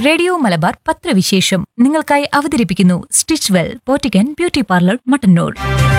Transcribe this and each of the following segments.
radio Malabar പത്രവിശേഷം നിങ്ങൾക്കായി അവതരിപ്പിക്കുന്നു സ്റ്റിച്ച് വെൽ പോറ്റിക്കൻ ബ്യൂട്ടി പാർലർ മട്ടന്നൂർ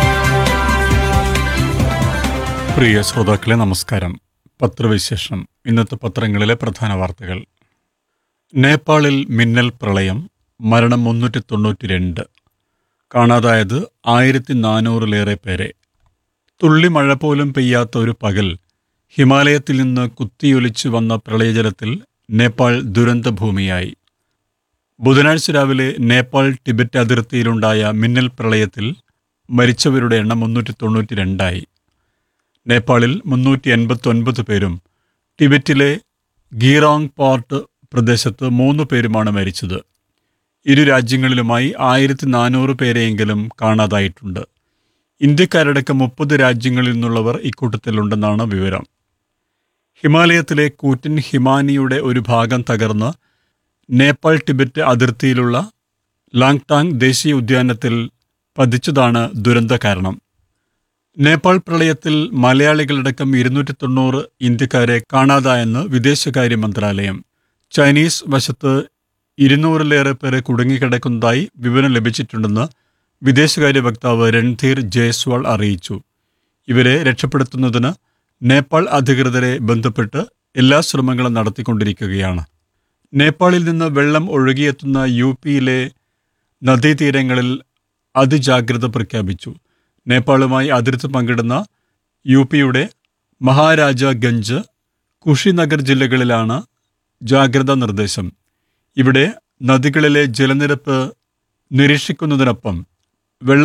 പ്രിയ ശ്രോതാക്കളെ നമസ്കാരം പത്രവിശേഷം ഇന്നത്തെ പത്രങ്ങളിലെ പ്രധാന വാർത്തകൾ നേപ്പാളിൽ മിന്നൽ പ്രളയം മരണം മുന്നൂറ്റി തൊണ്ണൂറ്റി രണ്ട് കാണാതായത് ആയിരത്തി നാനൂറിലേറെ പേരെ തുള്ളി മഴ പോലും പെയ്യാത്ത ഒരു പകൽ ഹിമാലയത്തിൽ നിന്ന് കുത്തിയൊലിച്ചു വന്ന പ്രളയജലത്തിൽ നേപ്പാൾ ദുരന്തഭൂമിയായി ബുധനാഴ്ച രാവിലെ നേപ്പാൾ ടിബറ്റ് അതിർത്തിയിലുണ്ടായ മിന്നൽ പ്രളയത്തിൽ മരിച്ചവരുടെ എണ്ണം മുന്നൂറ്റി തൊണ്ണൂറ്റി രണ്ടായി നേപ്പാളിൽ മുന്നൂറ്റി എൺപത്തൊൻപത് പേരും ടിബറ്റിലെ ഗീറോങ് പോർട്ട് പ്രദേശത്ത് മൂന്ന് പേരുമാണ് മരിച്ചത് ഇരു രാജ്യങ്ങളിലുമായി ആയിരത്തി നാനൂറ് പേരെയെങ്കിലും കാണാതായിട്ടുണ്ട് ഇന്ത്യക്കാരടക്കം മുപ്പത് രാജ്യങ്ങളിൽ നിന്നുള്ളവർ ഇക്കൂട്ടത്തിലുണ്ടെന്നാണ് വിവരം ഹിമാലയത്തിലെ കൂറ്റൻ ഹിമാനിയുടെ ഒരു ഭാഗം തകർന്ന് നേപ്പാൾ ടിബറ്റ് അതിർത്തിയിലുള്ള ലാങ്ടാങ് ദേശീയ ഉദ്യാനത്തിൽ പതിച്ചതാണ് ദുരന്ത കാരണം നേപ്പാൾ പ്രളയത്തിൽ മലയാളികളടക്കം ഇരുന്നൂറ്റി തൊണ്ണൂറ് ഇന്ത്യക്കാരെ കാണാതായെന്ന് വിദേശകാര്യ മന്ത്രാലയം ചൈനീസ് വശത്ത് ഇരുന്നൂറിലേറെ പേരെ കുടുങ്ങിക്കിടക്കുന്നതായി വിവരം ലഭിച്ചിട്ടുണ്ടെന്ന് വിദേശകാര്യ വക്താവ് രൺധീർ ജയ്സ്വാൾ അറിയിച്ചു ഇവരെ രക്ഷപ്പെടുത്തുന്നതിന് നേപ്പാൾ അധികൃതരെ ബന്ധപ്പെട്ട് എല്ലാ ശ്രമങ്ങളും നടത്തിക്കൊണ്ടിരിക്കുകയാണ് നേപ്പാളിൽ നിന്ന് വെള്ളം ഒഴുകിയെത്തുന്ന യു പിയിലെ നദീതീരങ്ങളിൽ അതിജാഗ്രത പ്രഖ്യാപിച്ചു നേപ്പാളുമായി അതിർത്തി പങ്കിടുന്ന യു പിയുടെ മഹാരാജാഗഞ്ച് കുഷിനഗർ ജില്ലകളിലാണ് ജാഗ്രതാ നിർദ്ദേശം ഇവിടെ നദികളിലെ ജലനിരപ്പ് നിരീക്ഷിക്കുന്നതിനൊപ്പം വെള്ളം